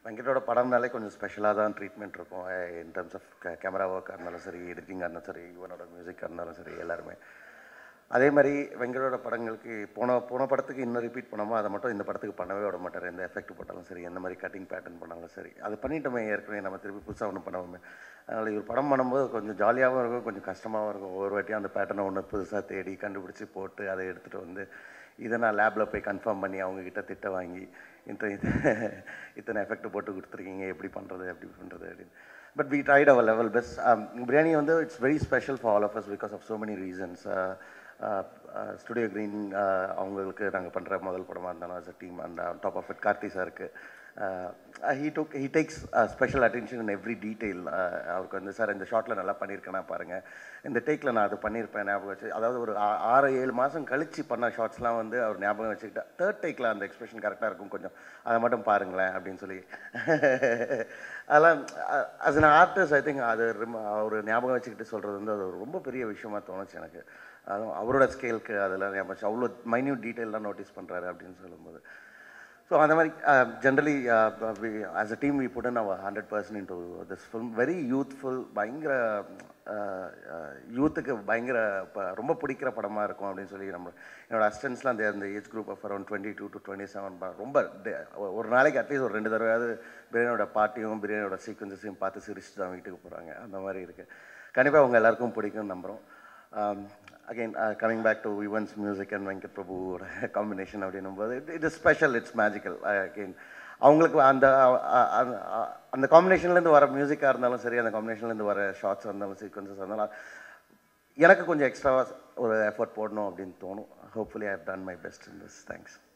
வெங்கட்டோட படம்னாலே கொஞ்சம் ஸ்பெஷலாக தான் ட்ரீட்மெண்ட் இருக்கும் இன் டர்ம்ஸ் ஆஃப் கேமரா ஒர்க்காக இருந்தாலும் சரி எடிட்டிங்காக இருந்தாலும் சரி இவனோட மியூசிக்காக இருந்தாலும் சரி எல்லாருமே அதே மாதிரி வெங்கடோட படங்களுக்கு போன போன படத்துக்கு இன்னும் ரிப்பீட் பண்ணாமோ அதை மட்டும் இந்த படத்துக்கு பண்ணவே விட மாட்டார் எந்த எஃபெக்ட் போட்டாலும் சரி எந்த மாதிரி கட்டிங் பேட்டர்ன் பண்ணாலும் சரி அது பண்ணிட்டோமே ஏற்கனவே நம்ம திருப்பி புதுசாக ஒன்று பண்ணுவோமே அதனால் இவர் படம் பண்ணும்போது கொஞ்சம் ஜாலியாகவும் இருக்கும் கொஞ்சம் கஷ்டமாகவும் இருக்கும் ஒவ்வொரு வாட்டியும் அந்த பேட்டர்னை ஒன்று புதுசாக தேடி கண்டுபிடிச்சி போட்டு அதை எடுத்துகிட்டு வந்து இதை நான் லேபில் போய் கன்ஃபார்ம் பண்ணி அவங்கக்கிட்ட திட்ட வாங்கி இத்தனை இது இத்தனை எஃபெக்ட் போட்டு கொடுத்துருக்கீங்க எப்படி பண்ணுறது எப்படி பண்ணுறது அப்படின்னு but we tried our level best biryani வந்து it's very special for all of us because of so many reasons studio green அவங்களுக்கு நாங்கள் பண்ணுற முதல் படமாக இருந்தாலும் as a team and top of it Karthi சாருக்கு he took he takes special attention in every detail அவருக்கு வந்து சார் இந்த ஷாட்டில் நல்லா பண்ணியிருக்கேனா பாருங்கள் இந்த டேக்கில் நான் அது பண்ணியிருப்பேன் ஞாபகம் வச்சு அதாவது ஒரு ஆ- ஆறு ஏழு மாதம் கழிச்சு பண்ண ஷார்ட்ஸ்லாம் வந்து அவர் ஞாபகம் வச்சுக்கிட்டா தேர்ட் டேக்கில் அந்த எக்ஸ்பிரஷன் கரெக்டாக இருக்கும் கொஞ்சம் அதை மட்டும் பாருங்களேன் அப்படின்னு சொல்லி அதெல்லாம் as an artist I think அது ரொம்ப அவர் ஞாபகம் வச்சுக்கிட்டு சொல்கிறது வந்து அது ஒரு ரொம்ப பெரிய விஷயமா தோணுச்சு எனக்கு அதுவும் அவரோட ஸ்கேலுக்கு அதெல்லாம் ஞாபகம் வச்சு அவ்வளோ மைன்யூட் டீட்டெயிலாம் நோட்டீஸ் பண்ணுறாரு அப்படின்னு சொல்லும்போது ஸோ அந்த மாதிரி generally as a team we put in our hundred percent into this film very youthful பயங்கர யூத்துக்கு பயங்கர ப- ரொம்ப பிடிக்கிற படமாக இருக்கும் அப்படின்னு சொல்லி நம்ம என்னோட அசிஸ்டன்ஸ்லாம் அந்த அந்த age group of around twenty two to twenty seven ரொம்ப de- ஒரு நாளைக்கு அட்லீஸ்ட் ஒரு ரெண்டு தடவையாவது பிரியாணியோட பாட்டியும் பிரியாணியோட சீக்வன்சஸையும் பார்த்து சிரிச்சுட்டு தான் வீட்டுக்கு போகிறாங்க அந்த மாதிரி இருக்குது கண்டிப்பாக அவங்க எல்லாருக்கும் பிடிக்கும்னு நம்புகிறோம் again coming back to Yuvan's music and Venkat பிரபுவோட காம்பினேஷன் அப்படின்னும் போது it is special it's magical again அவங்களுக்கு அந்த அ- அ- அ- அ- அந்த காம்பினேஷன்லேருந்து வர மியூசிக்காக இருந்தாலும் சரி அந்த காம்பினேஷன்லேருந்து வர ஷார்ட்ஸாக இருந்தாலும் சீக்வன்சஸ் இருந்தாலும் எனக்கு கொஞ்சம் எக்ஸ்ட்ரா ஒரு எஃபர்ட் போடணும் அப்படின்னு தோணும் hopefully I have done my best in this thanks